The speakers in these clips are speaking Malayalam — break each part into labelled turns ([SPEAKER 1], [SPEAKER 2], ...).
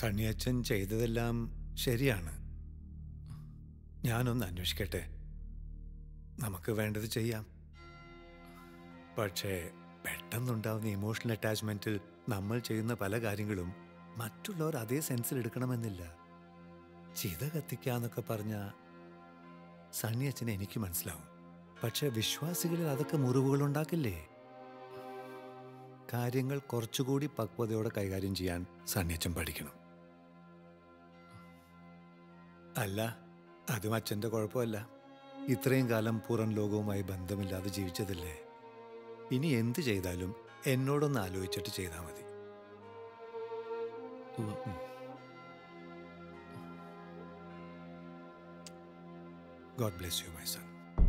[SPEAKER 1] സണ്ണിയച്ഛൻ ചെയ്തതെല്ലാം ശരിയാണ് ഞാനൊന്ന് അന്വേഷിക്കട്ടെ നമുക്ക് വേണ്ടത് ചെയ്യാം പക്ഷേ പെട്ടെന്നുണ്ടാവുന്ന ഇമോഷണൽ അറ്റാച്ച്മെന്റിൽ നമ്മൾ ചെയ്യുന്ന പല കാര്യങ്ങളും മറ്റുള്ളവർ അതേ സെൻസിൽ എടുക്കണമെന്നില്ല ചിത കത്തിക്കാന്നൊക്കെ പറഞ്ഞ സണ്ണിയച്ഛനെ എനിക്ക് മനസ്സിലാവും പക്ഷെ വിശ്വാസികളിൽ അതൊക്കെ മുറിവുകൾ ഉണ്ടാക്കില്ലേ കാര്യങ്ങൾ കുറച്ചുകൂടി പക്വതയോടെ കൈകാര്യം ചെയ്യാൻ സണ്ണിയച്ഛൻ പഠിക്കണം അല്ല അതും അച്ഛൻ്റെ കുഴപ്പമല്ല ഇത്രയും കാലം പുറം ലോകവുമായി ബന്ധമില്ലാതെ ജീവിച്ചതല്ലേ ഇനി എന്ത് ചെയ്താലും എന്നോടൊന്ന് ആലോചിച്ചിട്ട് ചെയ്താൽ മതി God bless you my son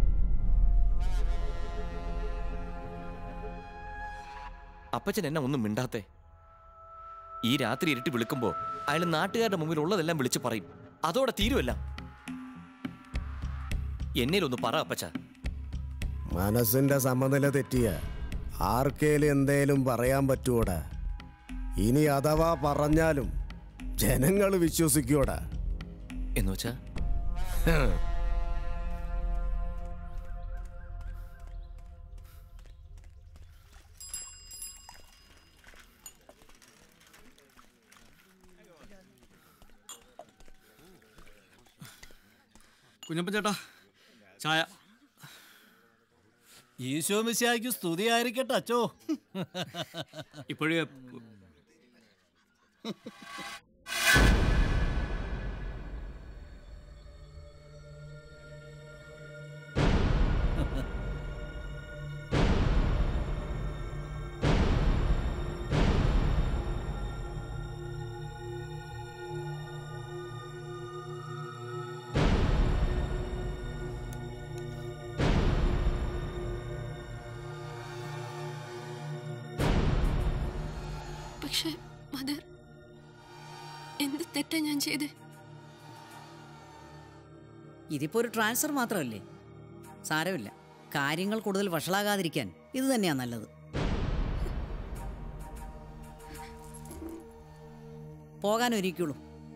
[SPEAKER 2] അപ്പച്ചൻ എന്നെ ഒന്നും മിണ്ടാത്തെ ഈ രാത്രി ഇരുട്ടി വിളിക്കുമ്പോ അയാൾ നാട്ടുകാരുടെ മുമ്പിൽ ഉള്ളതെല്ലാം വിളിച്ചു പറയും അതോടെ തീരുമല്ല എന്നേലൊന്ന് പറ അപ്പച്ച
[SPEAKER 3] മനസ്സിന്റെ സമനില തെറ്റിയ ആർക്കേലും എന്തേലും പറയാൻ പറ്റുവോടാ ഇനി അഥവാ പറഞ്ഞാലും ജനങ്ങൾ വിശ്വസിക്കൂടാ
[SPEAKER 2] എന്നുവെച്ചാ
[SPEAKER 4] കുഞ്ഞപ്പൻ ചേട്ടാ ചായ
[SPEAKER 5] ഈശോ മിശിഹായ്ക്ക് സ്തുതിയായിരിക്കട്ടെ അച്ചോ
[SPEAKER 4] ഇപ്പോഴേ
[SPEAKER 6] പക്ഷെ മദർ എന്ത് തെറ്റാ ഞാൻ ചെയ്തേ
[SPEAKER 7] ഇതിപ്പോ ഒരു ട്രാൻസ്ഫർ മാത്രമല്ലേ സാരമില്ല കാര്യങ്ങൾ കൂടുതൽ വഷളാകാതിരിക്കാൻ ഇത് തന്നെയാ നല്ലത് പോകാനൊരിക്കുള്ളൂ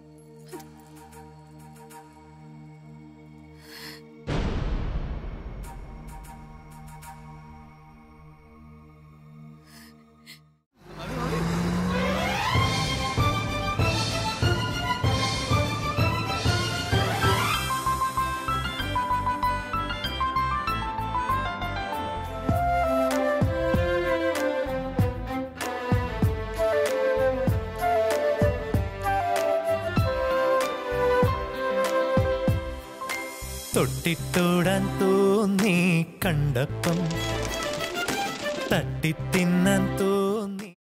[SPEAKER 8] തൊട്ടിത്തോടാൻ തോന്നി കണ്ടപ്പം തട്ടിത്തിന്നാൻ തോന്നി